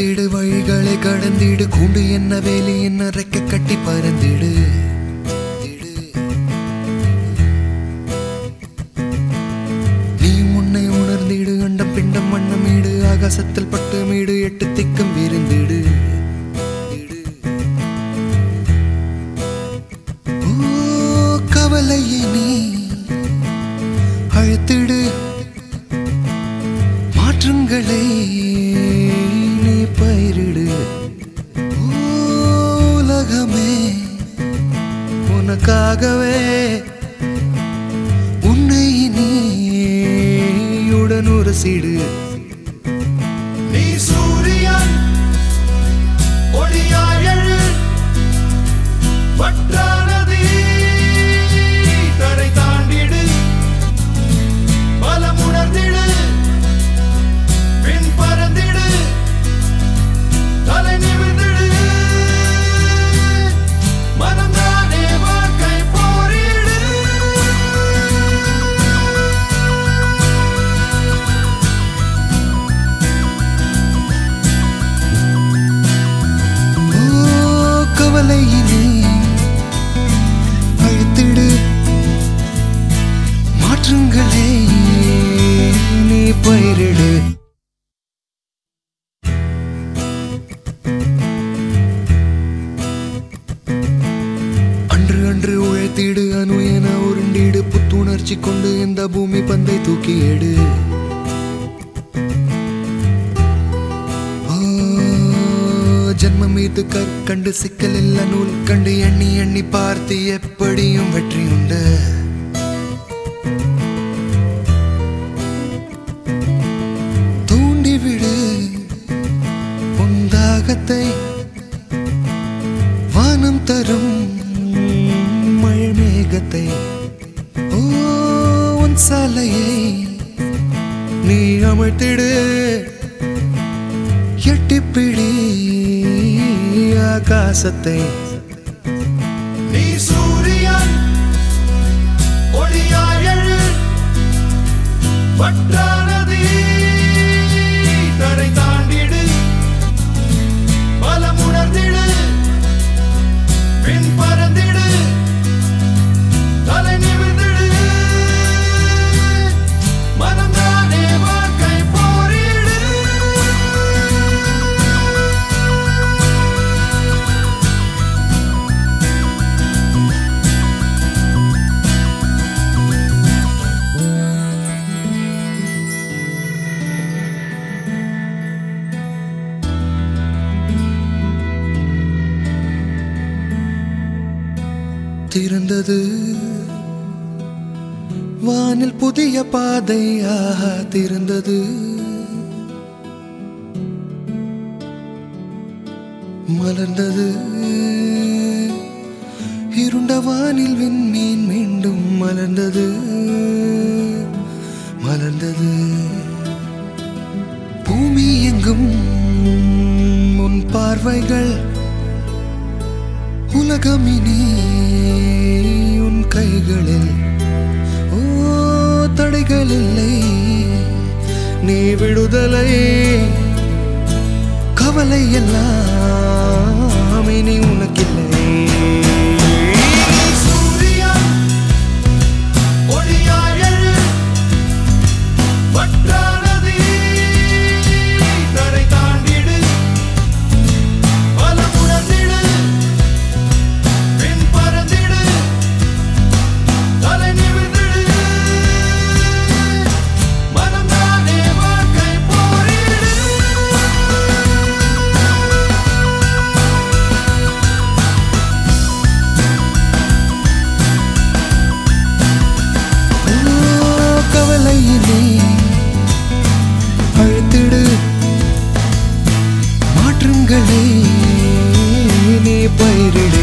நடந்திடு வழிகளை கடந்திடு கூண்டு என்ன வேலி என்ன ரெக்க கட்டி பறந்திடு நீ முன்னை உணர்ந்திடு அண்டம் பிண்டம் மண்ணமீடு ஆகாசத்தில் பட்டு மீடு எட்டு திக்கம் விருந்திடு ஓ கவலையை நீ அழைத்திடு மாற்றங்களை நீ பயிரிடு ஓ, உலகமே உனக்காகவே உன்னை நீயுடன் உரசிடு நீ சூரியன் ஒளியாய் எழு வற்றானதி கரை தாண்டிடு பலம் உணர்ந்திடு பின் பறந்திடு தலை நிமிர்ந்திடு மனம்தானே வாழ்க்கை போரிடு ஓ கவலையினே அழுத்திடு மாற்றங்களை நீ பயிரிடு அன்று அன்று உழைத்திடு அணு என உருண்டிடு புத்துணர்ச்சி கொண்டு இந்த பூமி பந்தை தூக்கி எடு ஓ, ஜன்மம் இது கற்கண்டு சிக்கல் இல்ல நூல் கண்டு எண்ணி எண்ணி பார்த்து எப்படியும் வெற்றி உண்டு தூண்டிவிடு உன் தாகத்தை வானம் தரும் மழை மேகத்தை ஓ உன் சாலையை நீ அமழ்த்திடு எட்டிப்பிடி ஆகாசத்தை நீ சூரியன் ஒளியாய் எழு வற்றானதி கரை தாண்டிடு பலம் உணர்ந்திடு பின் பறந்திடு தலை நிமிர்ந்திடு மனம்தானே வாழ்க்கை போரிடு திறந்தது வானில் புதிய பாதை ஆஹா திறந்தது மலர்ந்தது இருண்ட வானில் விண்மீன் மீண்டும் மலர்ந்தது மலர்ந்தது பூமி எங்கும் உன் பார்வைகள் உலகமினி உன் கைகளில் ஓ தடைகள் இல்லை நீ விடுதலை கவலை எல்லாம் இனி உனக்கில்லை சூரியன் ஒளியாய் எழு வற்றானதி கரை தாண்டிடு பலம் உணர்ந்திடு பின் பறந்திடு தலை நிமிர்ந்திடு மனம்தானே வாழ்க்கை போரிடு ஓ கவலையினே அழுத்திடு மாற்றங்களை நீ பயிரிடு